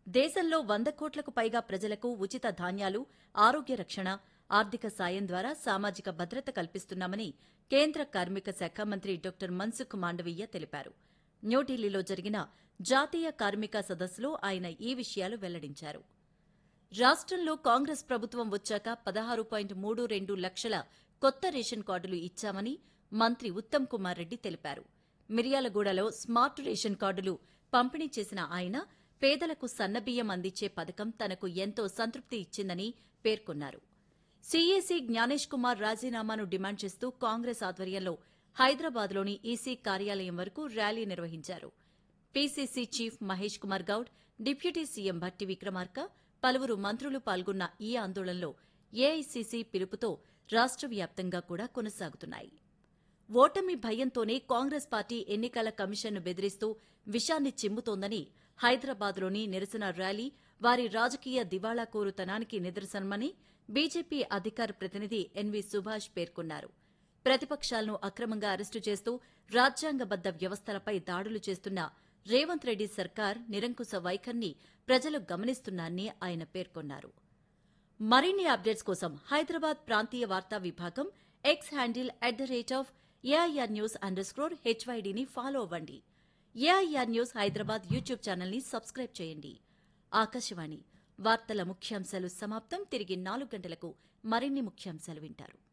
దేశంలో వంద కోట్లకు పైగా ప్రజలకు ఉచిత ధాన్యాలు ఆరోగ్య రక్షణ ఆర్థిక సాయం ద్వారా సామాజిక భద్రత కల్పిస్తున్నామని కేంద్ర కార్మిక శాఖ మంత్రి డాక్టర్ మన్సుఖ్ మాండవీయ తెలిపారు న్యూఢిల్లీలో జరిగిన జాతీయ కార్మిక సదస్సులో ఆయన ఈ విషయాలు వెల్లడించారు రాష్ట్రంలో కాంగ్రెస్ ప్రభుత్వం వచ్చాక పదహారు పాయింట్ మూడు రెండు లక్షల కొత్త రేషన్ కార్డులు ఇచ్చామని మంత్రి ఉత్తమ్ కుమార్ రెడ్డి తెలిపారు మిర్యాలగూడలో స్మార్ట్ రేషన్ కార్డులు పంపిణీ చేసిన ఆయన పేదలకు సన్నబియ్యం అందించే పథకం తనకు ఎంతో సంతృప్తి ఇచ్చిందని పేర్కొన్నారు సీఏసీ జ్ఞానేష్ కుమార్ రాజీనామాను డిమాండ్ చేస్తూ కాంగ్రెస్ ఆధ్వర్యంలో హైదరాబాద్లోని ఈసీ కార్యాలయం వరకు ర్యాలీ నిర్వహించారు PCC chief Mahesh Kumar Goud deputy CM Bhatti Vikramarka పలువురు మంత్రులు పాల్గొన్న ఈ ఆందోళనలో ఏఐసీసీ పిలుపుతో రాష్ట్ర వ్యాప్తంగా కూడా కొనసాగుతున్నాయి ఓటమి భయంతోనే కాంగ్రెస్ పార్టీ ఎన్నికల కమిషన్ను బెదిరిస్తూ విషాన్ని చిమ్ముతోందని హైదరాబాద్లోని నిరసన ర్యాలీ వారి రాజకీయ దివాళాకోరుతనానికి నిదర్శనమని బీజేపీ అధికార ప్రతినిధి ఎన్వి సుభాష్ పేర్కొన్నారు ప్రతిపక్షాలను అక్రమంగా అరెస్టు చేస్తూ రాజ్యాంగబద్ద వ్యవస్థలపై దాడులు చేస్తున్న రేవంత్ రెడ్డి సర్కార్ నిరంకుశ వైఖరిని ప్రజలు గమనిస్తున్నారని ఆయన పేర్కొన్నారు మరిన్ని అప్డేట్స్ కోసం హైదరాబాద్ ప్రాంతీయ వార్తా విభాగం X handle at the rate of AIR news underscore హెచ్వైడీని ఫాలో అవ్వండి ఏఐఆర్ న్యూస్ హైదరాబాద్ యూట్యూబ్ ఛానల్ని సబ్స్క్రైబ్ చేయండి ఆకాశవాణి వార్తల ముఖ్యాంశాలు సమాప్తం తిరిగి నాలుగు గంటలకు మరిన్ని ముఖ్యాంశాలు వింటారు